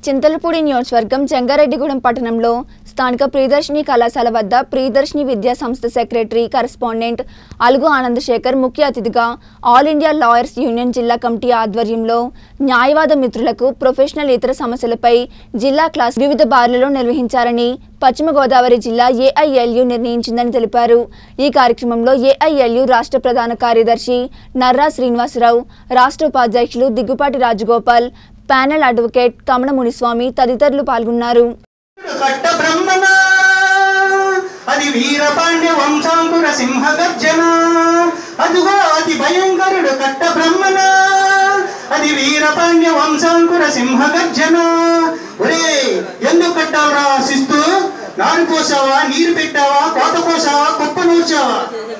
చింతలపూడి నియోజకవర్గం జంగారెడ్డిగూడెం పట్టణంలో స్థానిక ప్రియదర్శిని కళాశాల వద్ద ప్రియదర్శిని విద్యా సంస్థ సెక్రటరీ కరెస్పాండెంట్ అలుగు ఆనందశేఖర్ ముఖ్య అతిథిగా ఆల్ ఇండియా లాయర్స్ యూనియన్ జిల్లా కమిటీ ఆధ్వర్యంలో న్యాయవాద మిత్రులకు ప్రొఫెషనల్ ఇతర సమస్యలపై జిల్లా క్లాస్ వివిధ బార్లలో నిర్వహించారని పశ్చిమ గోదావరి జిల్లా ఏఐఎల్యు నిర్ణయించిందని తెలిపారు ఈ కార్యక్రమంలో ఏఐఎల్యు రాష్ట్ర ప్రధాన కార్యదర్శి నర్రా శ్రీనివాసరావు రాష్ట్ర ఉపాధ్యక్షులు దిగ్గుపాటి రాజగోపాల్ ప్యానెల్ అడ్వకేట్ కమల మునిస్వామి తదితరులు పాల్గొన్నారు కట్ట బ్రహ్మణ అది వీరపాండ్య వంశాంకుర సింహ గర్జన అదుగో అతి భయంకరుడు కట్ట బ్రహ్మణ అది వీరపాండ్య వంశాంకుర సింహ గర్జన ఒరే ఎందుకు కట్టాలరా శిస్తు నారు పోసావా నీరు పెట్టావా కోత పోసావా కుప్ప నూర్చావా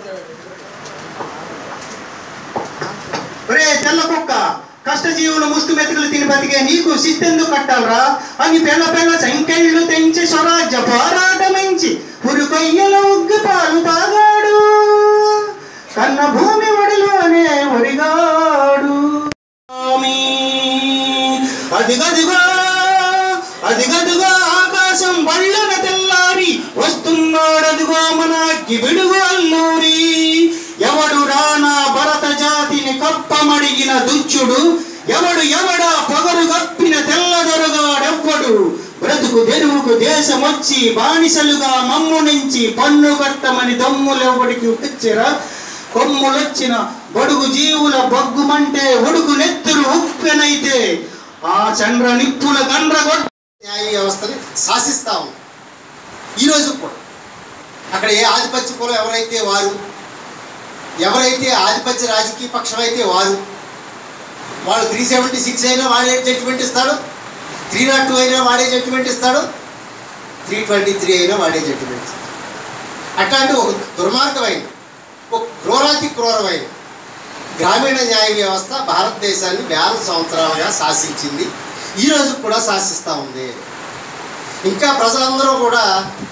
ఒరే తెల్ల కుక్క కష్టజీవులు ముష్టి మెతుకులు తిని బతికే నీకు సిత్తెందుకు కట్టాలరా అని పెళ్ళ పెళ్ళ సంఖ్యలు తెంచి స్వరాజ్య పోరాటమించి ఉరుకొయ్యల ఉగ్గు పాలు తాగాడు కన్న భూమి ఒడిలోనే ఒరిగాడు స్వామి, అదిగదిగో అదిగదిగో ఆకాశం బళ్ళన తెల్లారి వస్తున్నాడదిగో మన గిబిడుగు అల్లూరి ఎవడు రానా భరత జాతిని కప్పమడిగిన దుచ్చుడు ఎవడు ఎవడా పొగరు గప్పిన తెల్లదొరగాడెవ్వడు బ్రతుకు తెరువుకు దేశమొచ్చి బానిసలుగా మమ్ము నుంచి పన్ను కట్టమని దమ్ములెవ్వడికి వచ్చరా కొమ్ములొచ్చిన బడుగు జీవుల బొగ్గుమంటే ఉడుకు నెత్తురు ఉప్పెనైతే ఆ చంద్ర నిప్పుల గండ్రగొట్ట న్యాయ వ్యవస్థని శాసిస్తా ఉంది ఈరోజు కూడా అక్కడ ఏ ఆధిపత్య కులం ఎవరైతే వారు ఎవరైతే ఆధిపత్య రాజకీయ పక్షం అయితే వారు వాళ్ళు త్రీ సెవెంటీ సిక్స్ అయినా వాడే జడ్జిమెంట్ ఇస్తాడు త్రీ నాట్ టూ అయినా వాడే జడ్జిమెంట్ ఇస్తాడు త్రీ ట్వంటీ త్రీ అయినా వాడే జడ్జిమెంట్ ఇస్తాడు అట్లాంటి ఒక దుర్మార్గమైన ఒక క్రూరాతి క్రూరమైన గ్రామీణ న్యాయ వ్యవస్థ భారతదేశాన్ని వేల సంవత్సరాలుగా శాసించింది ఈ రోజు కూడా శాసిస్తూ ఉంది ఇంకా ప్రజలందరూ కూడా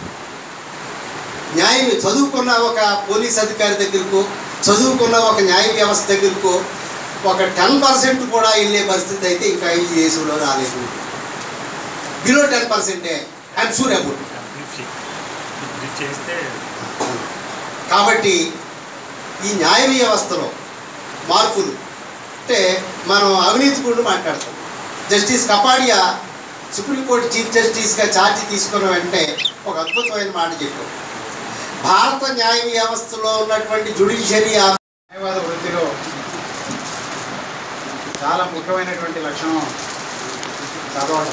న్యాయం చదువుకున్న ఒక పోలీస్ అధికారి దగ్గరకు చదువుకున్న ఒక న్యాయ వ్యవస్థ దగ్గరకు ఒక టెన్ పర్సెంట్ కూడా వెళ్ళే పరిస్థితి అయితే ఇంకా ఈ దేశంలో రాలేదు బిలో టెన్ పర్సెంటే ఐఎమ్ షూర్ అబౌట్ బ్రీఫ్ చేస్తే కాబట్టి ఈ న్యాయ వ్యవస్థలో మార్పులు అంటే మనం అవినీతి గురించి మాట్లాడతాం జస్టిస్ కపాడియా సుప్రీంకోర్టు చీఫ్ జస్టిస్గా ఛార్జీ తీసుకున్న వెంటనే ఒక అద్భుతమైన మాట చెప్పారు భారత న్యాయ వ్యవస్థలో ఉన్నటువంటి జుడిషియరీ న్యాయవాద వృత్తిలో చాలా ముఖ్యమైనటువంటి లక్షణం చదవడం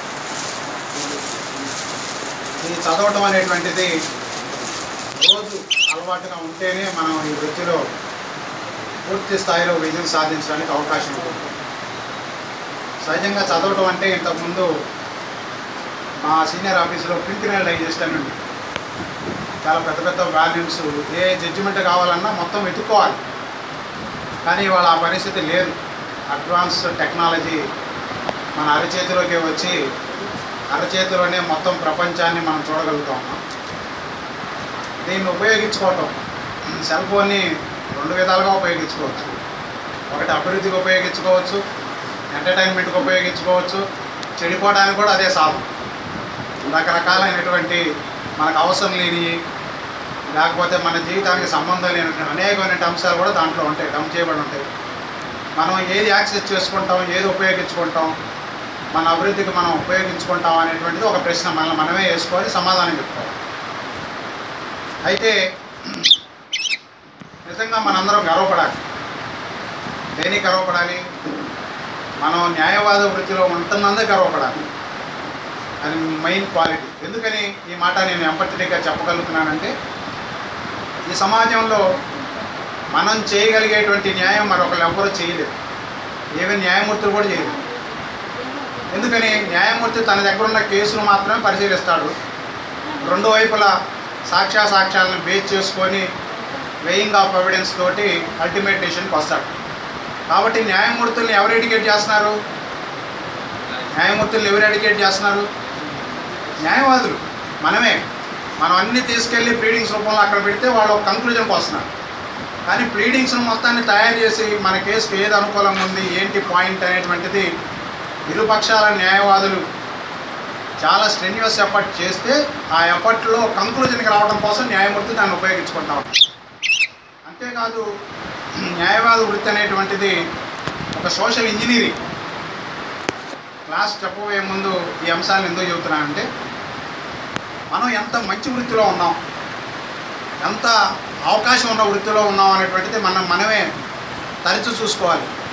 ఈ చదవటం అనేటువంటిది రోజు అలవాటుగా ఉంటేనే మనం ఈ వృత్తిలో పూర్తి స్థాయిలో విజయం సాధించడానికి అవకాశం ఉంటుంది సహజంగా చదవటం అంటే ఇంతకుముందు మా సీనియర్ ఆఫీసులో ప్రింట్ మెయిల్ డైజెస్ట్ అని ఉంది చాలా పెద్ద పెద్ద వాల్యూమ్స్ ఏ జడ్జిమెంట్ కావాలన్నా మొత్తం వెతుక్కోవాలి కానీ ఇవాళ ఆ పరిస్థితి లేదు అడ్వాన్స్ టెక్నాలజీ మన అరచేతిలోకి వచ్చి అరచేతిలోనే మొత్తం ప్రపంచాన్ని మనం చూడగలుగుతా ఉన్నాం దీన్ని ఉపయోగించుకోవటం సెల్ ఫోన్ని రెండు విధాలుగా ఉపయోగించుకోవచ్చు ఒకటి అభివృద్ధికి ఉపయోగించుకోవచ్చు ఎంటర్టైన్మెంట్కి ఉపయోగించుకోవచ్చు చెడిపోవడానికి కూడా అదే సాధం రకరకాలైనటువంటి మనకు అవసరం లేని లేకపోతే మన జీవితానికి సంబంధం లేనటువంటి అనేకమైన అంశాలు కూడా దాంట్లో ఉంటాయి డంప్ చేయబడి ఉంటాయి మనం ఏది యాక్సెస్ చేసుకుంటాం ఏది ఉపయోగించుకుంటాం మన అభివృద్ధికి మనం ఉపయోగించుకుంటాం అనేటువంటిది ఒక ప్రశ్న మనల్ని మనమే వేసుకొని సమాధానం చెప్పుకోవాలి అయితే నిజంగా మనందరం గర్వపడాలి దేనికి గర్వపడాలి మనం న్యాయవాద వృత్తిలో ఉంటున్నందే గర్వపడాలి అది మెయిన్ క్వాలిటీ ఎందుకని ఈ మాట నేను ఎంపథెటిక్గా చెప్పగలుగుతున్నానంటే ఈ సమాజంలో మనం చేయగలిగేటువంటి న్యాయం మరొకరు ఎవ్వరూ చేయలేరు ఏవే న్యాయమూర్తులు కూడా చేయలేరు ఎందుకని న్యాయమూర్తి తన దగ్గర ఉన్న కేసులు మాత్రమే పరిశీలిస్తాడు రెండు వైపులా సాక్ష్య సాక్ష్యాలను బేస్ చేసుకొని వెయింగ్ ఆఫ్ ఎవిడెన్స్ తోటి అల్టిమేట్ డెసిషన్కి వస్తాడు కాబట్టి న్యాయమూర్తుల్ని ఎవరు ఎడ్యుకేట్ చేస్తున్నారు న్యాయమూర్తుల్ని ఎవరు ఎడ్యుకేట్ చేస్తున్నారు న్యాయవాదులు మనమే మనం అన్ని తీసుకెళ్ళి ప్లీడింగ్స్ రూపంలో అక్కడ పెడితే వాళ్ళు ఒక కంక్లూజన్కి వస్తున్నారు కానీ ప్లీడింగ్స్ మొత్తాన్ని తయారు చేసి మన కేసుకి ఏది అనుకూలంగా ఉంది ఏంటి పాయింట్ అనేటువంటిది ఇరుపక్షాల న్యాయవాదులు చాలా స్ట్రెన్యూస్ ఎఫర్ట్ చేస్తే ఆ ఎఫర్ట్లో కంక్లూజన్కి రావడం కోసం న్యాయమూర్తి దాన్ని ఉపయోగించుకుంటాం అంతేకాదు న్యాయవాద వృత్తి అనేటువంటిది ఒక సోషల్ ఇంజనీరింగ్ క్లాస్ చెప్పబోయే ముందు ఈ అంశాలను ఎందుకు చెబుతున్నానంటే మనం ఎంత మంచి వృత్తిలో ఉన్నాం ఎంత అవకాశం ఉన్న వృత్తిలో ఉన్నాం అనేటువంటిది మనం మనమే తరచూ చూసుకోవాలి